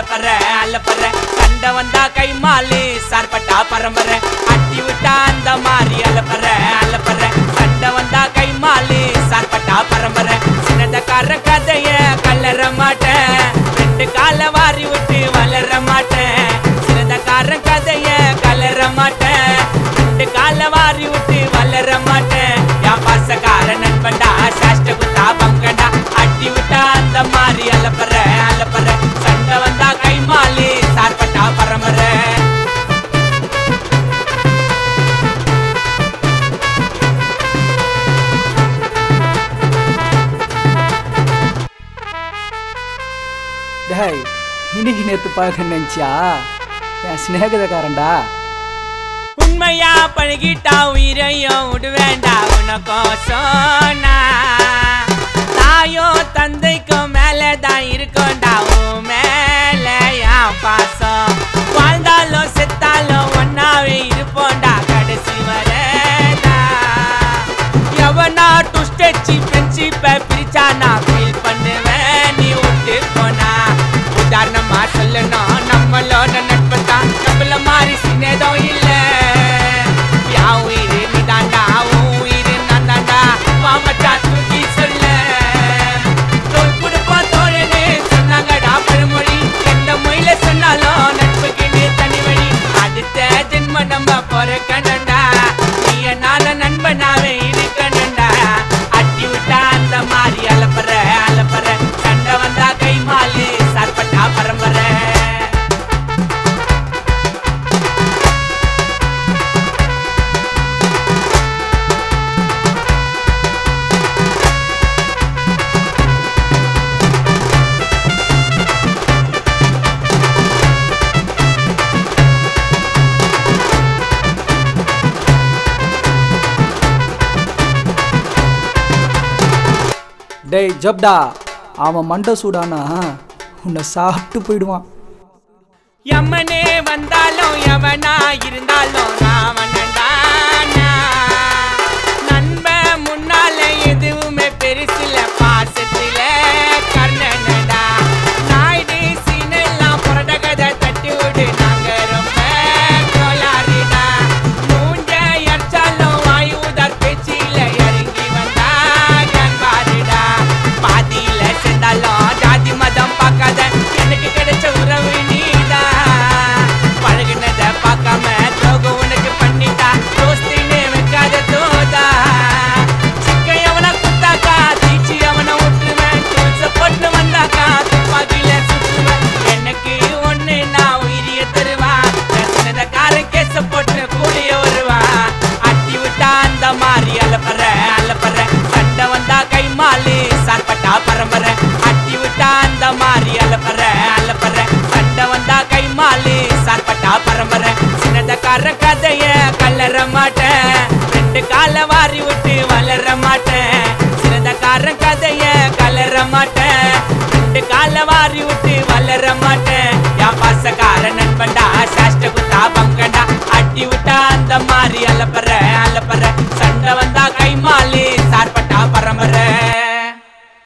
அலப்பற அலப்பற சண்டை வந்தா கை மாலு சார்பட்டா பரம்பரை அட்டி விட்டா அந்த மாதிரி அலப்பற அலப்பற சண்டை வந்தா கை மாலு சார்பட்டா பரம்பரை சின்னதக்கார கதைய கல்லற மாட்டேன் ரெண்டு கால வாரி விட்டு வளர மாட்டேன் சின்னதக்கார கதைய கலர மாட்டேன் ரெண்டு கால வாரி விட்டு வளர மாட்டேன் என் பாசக்கார நண்பன்டா சாஷ்ட குத்தா பங்கண்டா அட்டி விட்டா அந்த மாதிரி அலப்பற அலப்பற சண்டை வந்தா கை மாலி சார்பட்டா பரம்பரை டேய் இன்னைக்கு நேத்து பார்க்க நினைச்சியா என் சிநேகிதக்காரன்டா உண்மையா பழகிட்டா உயிரையும் விடுவேண்டா உனக்கோசம் நான். தாயோ தந்தைக்கும் மேலதான் இருக்கும்டா உன் மேல என் பாசம் வாழ்ந்தாலும் செத்தாலும் ஒன்னாவே இருப்போம்டா கடைசி வரடா எவனா டுஸ்டச்சி ஃப்ரெண்ட்ஷிப்பை பிரிச்சா நான் ஃபீல் பண்ணுவேன் நீ விட்டு போனா உதாரணமா சொல்லணும் நம்மளோட நட்பு தான் நம்மள மாதிரி சின்னதும் இல்ல யா உயிர் நீ தாண்டா உன் உயிர் நான் தாண்டா மாமச்சா தூக்கி சொல்ல தோல் கொடுப்பா தோழனே சொன்னாங்கடா பழமொழி எந்த மொழியில சொன்னாலும் நட்புக்கு நீ தனி வழி அடுத்த ஜென்ம நம்ம பிறக்கணும்டா நீ என்னால நண்பனாவே இருக்கணும்டா அட்டி விட்டா அந்த மாதிரி அலப்பற அலப்பற சண்டை வந்தா கை மாலு சார்பட்டா பரம்பரை டேய் ஜப்டா அவன் மண்டை சூடானா உன்னை சாப்பிட்டு போயிடுவான் எமனே வந்தாலும் எவனா இருந்தாலும் ராவணன்டா நண்பன் முன்னால எதுவுமே பெருசில்ல பாசத்தில கர்ணனடா நாயுடு சீனெல்லாம் புரட கதை தட்டி விடு நாங்க ரொம்ப கோளாறுடா மூஞ்ச எரிச்சாலும் வாயுதார் பேச்சில இறங்கி வந்தா பாருடா பாதியில சேர்ந்தாலும் ஜாதி மதம் பார்க்காத எனக்கு கிடைச்ச உறவு நீதான் பழகுனத பார்க்காம துரோகம் உனக்கு பண்ணிட்டா தோஸ்தின்னு வைக்காத தோதா சிக்க எவன குத்தாக்கா தீச்சி அவனை விட்டுருவேன் டூல்ஸ போட்டு வந்தாக்கா துப்பாக்கியில சுற்றுவேன் எனக்கு ஒண்ணு நான் உயிரிய தருவான் பிரச்சனை கார கேச போட்டு கூடிய வருவான் அட்டி விட்டா அந்த மாதிரி அலப்பற அலப்பற சண்டை வந்தா கை மாலு சார்பட்டா பரம்பரை அட்டி விட்டா அந்த மாதிரி அலப்பற அலப்பற சண்டை வந்தா கை மாலு சார்பட்டா பரம்பரை சின்னதக்கார கதைய கல்லற மாட்டேன் ரெண்டு கால வாரி விட்டு வளர மாட்டேன் சின்னதக்கார கதைய கலர மாட்டேன் ரெண்டு கால வாரி விட்டு வளர மாட்டேன்